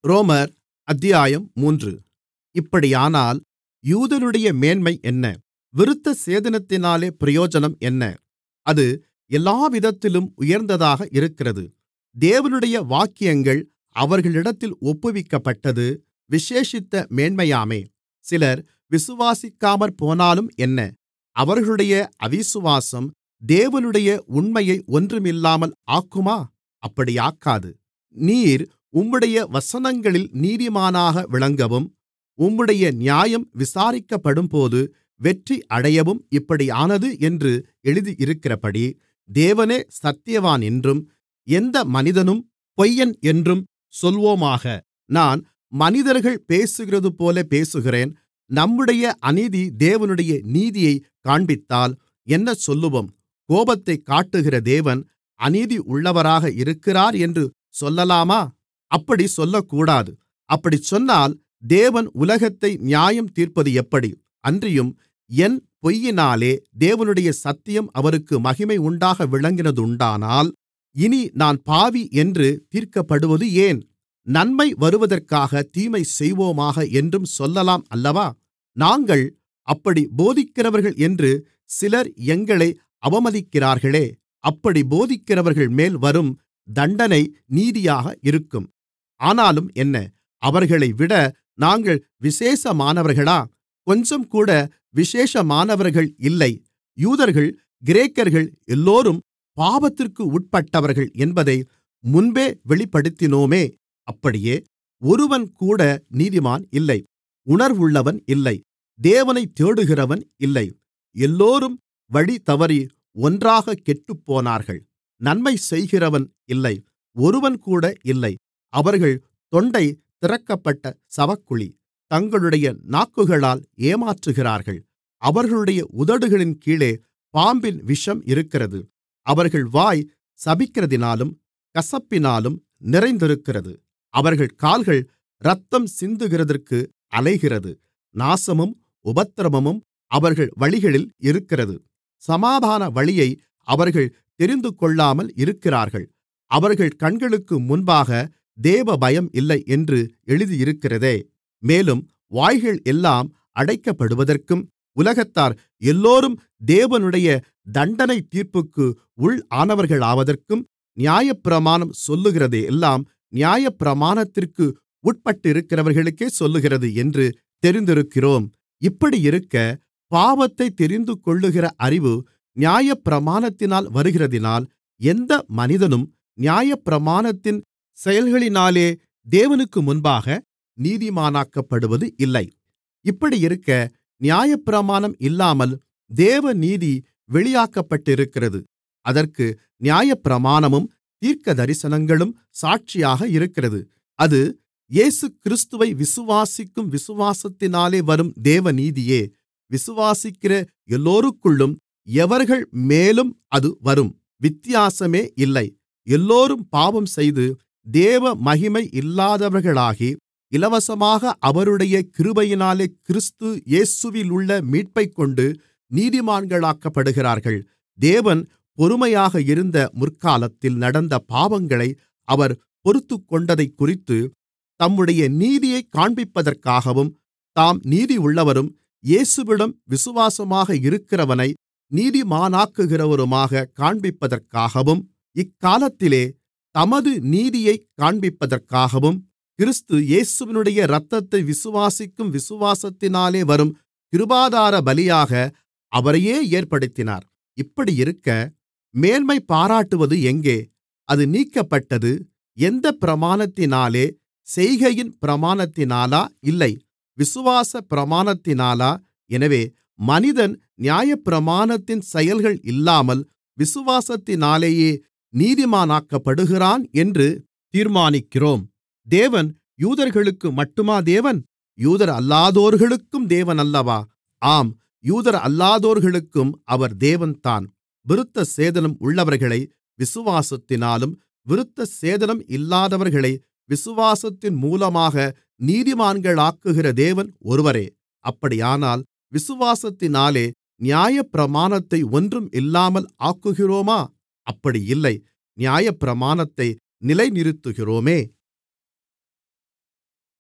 ரோமர் அத்தியாயம் மூன்று இப்படியானால் யூதனுடைய மேன்மை என்ன விருத்தசேதனத்தினாலே பிரயோஜனம் என்ன அது எல்லாவிதத்திலும் உயர்ந்ததாக இருக்கிறது தேவனுடைய வாக்கியங்கள் அவர்களிடத்தில் ஒப்புவிக்கப்பட்டது விசேஷித்த மேன்மையாமே சிலர் விசுவாசிக்காமற்போனாலும் என்ன அவர்களுடைய அவிசுவாசம் தேவனுடைய உண்மையை ஒன்றுமில்லாமல் ஆக்குமா அப்படியாக்காது நீர் உம்முடைய வசனங்களில் நீதிமானாக விளங்கவும் உம்முடைய நியாயம் விசாரிக்கப்படும்போது வெற்றியடையவும் இப்படியானது என்று எழுதியிருக்கிறபடி தேவனே சத்தியவான் என்றும் எந்த மனிதனும் பொய்யன் என்றும் சொல்வோமாக நான் மனிதர்கள் பேசுகிறதுபோல பேசுகிறேன் நம்முடைய அநீதி தேவனுடைய நீதியைக் காண்பித்தால் என்ன சொல்லுவோம் கோபத்தைக் காட்டுகிற தேவன் அநீதியுள்ளவராக இருக்கிறார் என்று சொல்லலாமா அப்படிச் சொல்லக்கூடாது அப்படிச் சொன்னால் தேவன் உலகத்தை நியாயம் தீர்ப்பது எப்படி அன்றியும் என் பொய்யினாலே தேவனுடைய சத்தியம் அவருக்கு மகிமை உண்டாக விளங்கினதுண்டானால் இனி நான் பாவி என்று தீர்க்கப்படுவது ஏன் நன்மை வருவதற்காக தீமை செய்வோமாக என்றும் சொல்லலாம் அல்லவா நாங்கள் அப்படி போதிக்கிறவர்கள் என்று சிலர் எங்களை அவமதிக்கிறார்களே அப்படி போதிக்கிறவர்கள்மேல் வரும் தண்டனை நீதியாக இருக்கும் ஆனாலும் என்ன அவர்களைவிட நாங்கள் விசேஷமானவர்களா கொஞ்சம்கூட விசேஷமானவர்கள் இல்லை யூதர்கள் கிரேக்கர்கள் எல்லோரும் பாவத்திற்கு உட்பட்டவர்கள் என்பதை முன்பே வெளிப்படுத்தினோமே அப்படியே ஒருவன்கூட நீதிமான் இல்லை உணர்வுள்ளவன் இல்லை தேவனைத் தேடுகிறவன் இல்லை எல்லோரும் வழிதவறி ஒன்றாகக் கெட்டுப்போனார்கள் நன்மை செய்கிறவன் இல்லை ஒருவன்கூட இல்லை அவர்கள் தொண்டை திறக்கப்பட்ட சவக்குழி தங்களுடைய நாக்குகளால் ஏமாற்றுகிறார்கள் அவர்களுடைய உதடுகளின் கீழே பாம்பின் விஷம் இருக்கிறது அவர்கள் வாய் சபிக்கிறதினாலும் கசப்பினாலும் நிறைந்திருக்கிறது அவர்கள் கால்கள் இரத்தம் சிந்துகிறதற்கு அலைகிறது நாசமும் உபத்திரவமும் அவர்கள் வழிகளில் இருக்கிறது சமாதான வழியை அவர்கள் தெரிந்துகொள்ளாமல் இருக்கிறார்கள் அவர்கள் கண்களுக்கு முன்பாக தேவபயம் இல்லை என்று எழுதியிருக்கிறதே மேலும் வாய்கள் எல்லாம் அடைக்கப்படுவதற்கும் உலகத்தார் எல்லோரும் தேவனுடைய தண்டனை தீர்ப்புக்கு உள் ஆனவர்களாவதற்கும் நியாயப்பிரமாணம் சொல்லுகிறதையெல்லாம் நியாயப்பிரமாணத்திற்கு உட்பட்டிருக்கிறவர்களுக்கே சொல்லுகிறது என்று தெரிந்திருக்கிறோம் இப்படியிருக்க பாவத்தைத் தெரிந்துகொள்ளுகிற அறிவு நியாயப்பிரமாணத்தினால் வருகிறதினால் எந்த மனிதனும் நியாயப்பிரமாணத்தின் செயல்களினாலே தேவனுக்கு முன்பாக நீதிமானாக்கப்படுவது இல்லை இப்படியிருக்க நியாயப்பிரமாணம் இல்லாமல் தேவநீதி வெளியாக்கப்பட்டிருக்கிறது அதற்கு நியாயப்பிரமாணமும் தீர்க்கதரிசனங்களும் சாட்சியாக இருக்கிறது அது இயேசுகிறிஸ்துவை விசுவாசிக்கும் விசுவாசத்தினாலே வரும் தேவநீதியே விசுவாசிக்கிற எல்லோருக்குள்ளும் எவர்கள் மேலும் அது வரும் வித்தியாசமே இல்லை எல்லோரும் பாவம்செய்து தேவ மகிமை இல்லாதவர்களாகி இலவசமாக அவருடைய கிருபையினாலே கிறிஸ்து இயேசுவிலுள்ள மீட்பைக்கொண்டு நீதிமான்களாக்கப்படுகிறார்கள் தேவன் பொறுமையாக இருந்த முற்காலத்தில் நடந்த பாவங்களை அவர் பொறுத்துக்கொண்டதைக்குறித்து தம்முடைய நீதியைக் காண்பிப்பதற்காகவும் தாம் நீதியுள்ளவரும் இயேசுவிடம் விசுவாசமாக இருக்கிறவனை நீதிமானாக்குகிறவருமாக காண்பிப்பதற்காகவும் இக்காலத்திலே தமது நீதியைக் காண்பிப்பதற்காகவும் கிறிஸ்து இயேசுவினுடைய இரத்தத்தை விசுவாசிக்கும் விசுவாசத்தினாலே வரும் கிருபாதார பலியாக அவரையே ஏற்படுத்தினார் இப்படியிருக்க மேன்மை பாராட்டுவது எங்கே அது நீக்கப்பட்டது எந்தப் பிரமாணத்தினாலே செய்கையின் பிரமாணத்தினாலா இல்லை விசுவாச பிரமாணத்தினாலா எனவே மனிதன் நியாயப்பிரமாணத்தின் செயல்கள் இல்லாமல் விசுவாசத்தினாலேயே நீதிமானாக்கப்படுகிறான் என்று தீர்மானிக்கிறோம் தேவன் யூதர்களுக்கு மட்டுமா தேவன் யூதரல்லாதோர்களுக்கும் தேவன் அல்லவா ஆம் யூதரல்லாதோர்களுக்கும் அவர் தேவன்தான் விருத்தசேதனம் உள்ளவர்களை விசுவாசத்தினாலும் விருத்தசேதனம் இல்லாதவர்களை விசுவாசத்தின் மூலமாக நீதிமான்களாக்குகிற தேவன் ஒருவரே அப்படியானால் விசுவாசத்தினாலே நியாயப்பிரமாணத்தை ஒன்றும் இல்லாமல் ஆக்குகிறோமா அப்படி இல்லை நியாயப்பிரமாணத்தை நிலைநிறுத்துகிறோமே